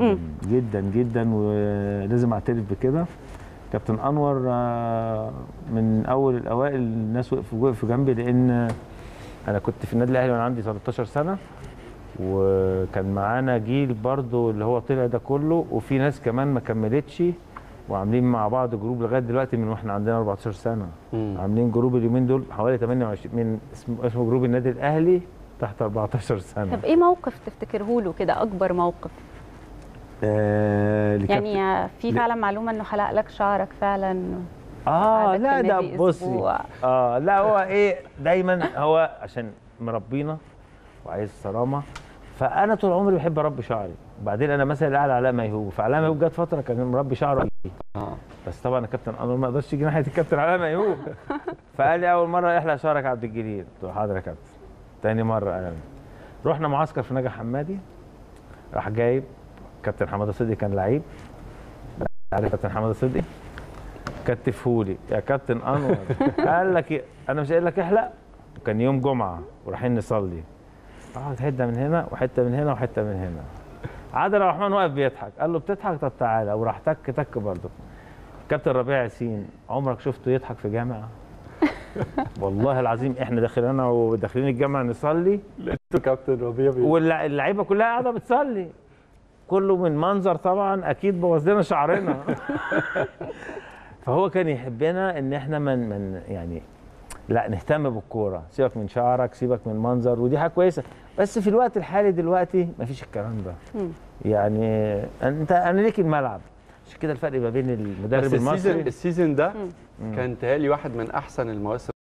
جدا جدا جدا ولازم اعترف بكده كابتن انور آه، من اول الاوائل الناس وقفوا وقفوا جنبي لان انا كنت في النادي الاهلي وانا عندي 13 سنه وكان معانا جيل برضو اللي هو طلع ده كله وفي ناس كمان ما كملتش وعاملين مع بعض جروب لغايه دلوقتي من واحنا عندنا 14 سنه مم. عاملين جروب اليومين دول حوالي 28 من اسمه اسمه جروب النادي الاهلي تحت 14 سنه طب ايه موقف تفتكره له كده اكبر موقف آه لكابتن- يعني في ل- فعلا معلومه انه حلق لك شعرك فعلا اه قعدك لا في ده النادي بصي أسبوع. اه لا هو ايه دايما هو عشان مربينا وعايز صرامه فانا طول عمري بحب اربي شعري وبعدين انا مثلا الاعلى علاء ميهوب فعلاء ميهوب جت فتره كان مربي شعره اه بس طبعا الكابتن انور ما يقدرش يجي ناحيه الكابتن علاء ميهوب فقال لي اول مره احلق شعرك يا عبد الجليل قلت له حاضر يا كابتن تاني مره قال لي. رحنا معسكر في نجا حمادي راح جايب كابتن حماده صدقي كان لعيب عارف كابتن حماده صدقي كتفهولي يا كابتن انور قال لك إيه؟ انا مش قايل لك احلق وكان يوم جمعه ورايحين نصلي قعد حته من هنا وحته من هنا وحته من هنا عادل عبد الرحمن واقف بيضحك قال له بتضحك طب تعالى وراح تك تك برضه كابتن ربيع ياسين عمرك شفته يضحك في جامعه والله العظيم احنا داخلين انا وداخلين الجامعه نصلي لقيته كابتن ربيع بي- واللعيبه كلها قاعده بتصلي كله من منظر طبعا اكيد بوظ لنا شعرنا فهو كان يحبنا ان احنا من من يعني لا نهتم بالكوره سيبك من شعرك سيبك من منظر ودي حاجه كويسه بس في الوقت الحالي دلوقتي مفيش الكلام ده مم. يعني انت انا ليك الملعب عشان كده الفرق ما بين المدرب بس السيزون المصري السيزون ده مم. كان تهيألي واحد من احسن المواسم